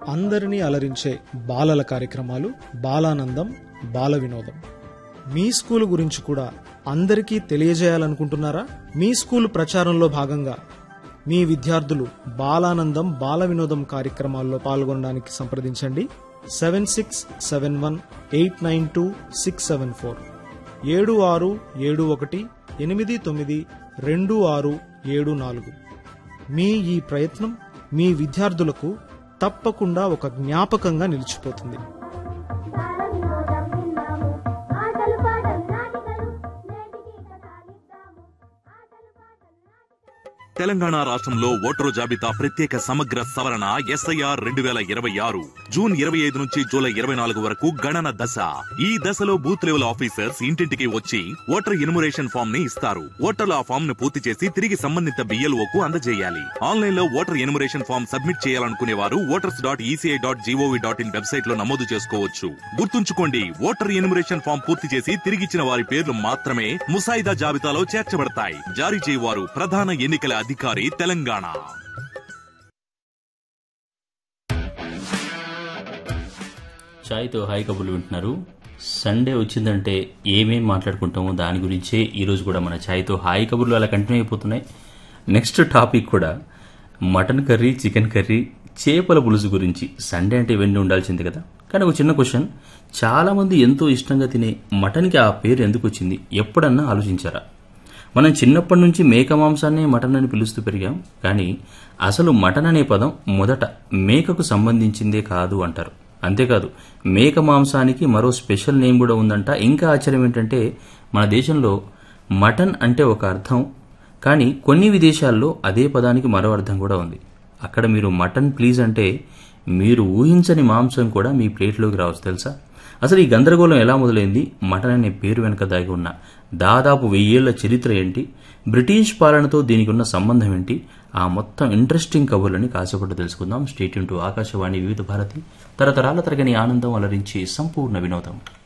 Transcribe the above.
అందరినీ అలరించే బాలల కార్యక్రమాలు బాలానందం బాల వినోదం మీ స్కూల్ గురించి కూడా అందరికీ తెలియజేయాలనుకుంటున్నారా మీ స్కూల్ ప్రచారంలో భాగంగా మీ విద్యార్థులు బాలానందం బాల వినోదం కార్యక్రమాల్లో పాల్గొనడానికి సంప్రదించండి seven six seven one eight nine two six seven four ఏడు ఆరు ఏడు ఒకటి ఎనిమిది తొమ్మిది రెండు ఆరు ఏడు నాలుగు మీ ఈ ప్రయత్నం మీ విద్యార్థులకు తప్పకుండా ఒక జ్ఞాపకంగా నిలిచిపోతుంది బాలవినోదం విన్నాము ఆటలు పాటలు నాటికలు నేటికి కథాలిద్దాము ఆటలు పాటలు నాటికలు తెలంగాణ రాష్ట్రంలో ఓటరు జాబితా ప్రత్యేక సమగ్ర సవరణ ఎస్ఐఆర్ రెండు వేల ఇరవై ఆరు జూన్ ఇరవై ఐదు నుంచి జూలై ఇరవై నాలుగు వరకు గణన దశ ఈ దశలో బూత్ లెవెల్ ఆఫీసర్స్ ఇంటింటికి వచ్చి ఓటర్ ఇనుమరేషన్ ఫామ్ ని ఇస్తారు ఓటర్లు ఆ ఫామ్ ను పూర్తి చేసి తిరిగి సంబంధిత బిఎల్ఓ కు అందజేయాలి ఆన్లైన్ లో ఓటర్ ఎనుమరేషన్ ఫామ్ సబ్మిట్ చేయాలనుకునే వారు voters dot ECI dot GOV dot in website లో నమోదు చేసుకోవచ్చు గుర్తుంచుకోండి ఓటర్ ఎనుమరేషన్ ఫామ్ పూర్తి చేసి తిరిగిచ్చిన వారి పేర్లు మాత్రమే ముసాయిదా జాబితాలో చేర్చబడతాయి జారీ చేయవారు ప్రధాన ఎన్నికల అధికారి తెలంగాణ ఛాయ్తో హాయ్ కబుర్లు వింటున్నారు సండే వచ్చిందంటే ఏమేం మాట్లాడుకుంటామో దాని గురించే ఈరోజు కూడా మన ఛాయ్తో హాయ్ కబుర్లు అలా కంటిన్యూ అయిపోతున్నాయి నెక్స్ట్ టాపిక్ కూడా మటన్ కర్రీ చికెన్ కర్రీ చేపల పులుసు గురించి సండే అంటే ఇవన్నీ ఉండాల్సింది కదా కానీ ఒక చిన్న క్వశ్చన్ చాలామంది ఎంతో ఇష్టంగా తినే మటన్కి ఆ పేరు ఎందుకు వచ్చింది ఎప్పుడన్నా ఆలోచించారా మనం చిన్నప్పటి నుంచి మేక మాంసాన్ని మటన్ అని పిలుస్తూ పెరిగాం కానీ అసలు మటన్ అనే పదం మొదట మేకకు సంబంధించిందే కాదు అంటారు అంతేకాదు మేక మాంసానికి మరో స్పెషల్ నేమ్ కూడా ఉందంట ఇంకా ఆశ్చర్యం ఏంటంటే మన దేశంలో మటన్ అంటే ఒక అర్థం కానీ కొన్ని విదేశాల్లో అదే పదానికి మరో అర్థం కూడా ఉంది అక్కడ మీరు మటన్ ప్లీజ్ అంటే మీరు ఊహించని మాంసం కూడా మీ ప్లేట్లోకి రావచ్చు తెలుసా అసలు ఈ గందరగోళం ఎలా మొదలైంది మటన్ అనే పేరు వెనుక దాగి ఉన్న దాదాపు వెయ్యేళ్ల చరిత్ర ఏంటి బ్రిటిష్ పాలనతో దీనికి ఉన్న సంబంధం ఏంటి ఆ మొత్తం ఇంట్రెస్టింగ్ కబుర్లని కాసేపట్టు తెలుసుకుందాం స్టేట్ టు ఆకాశవాణి వివిధ భారతి తరతరాల తరగని ఆనందం అలరించి సంపూర్ణ వినోదం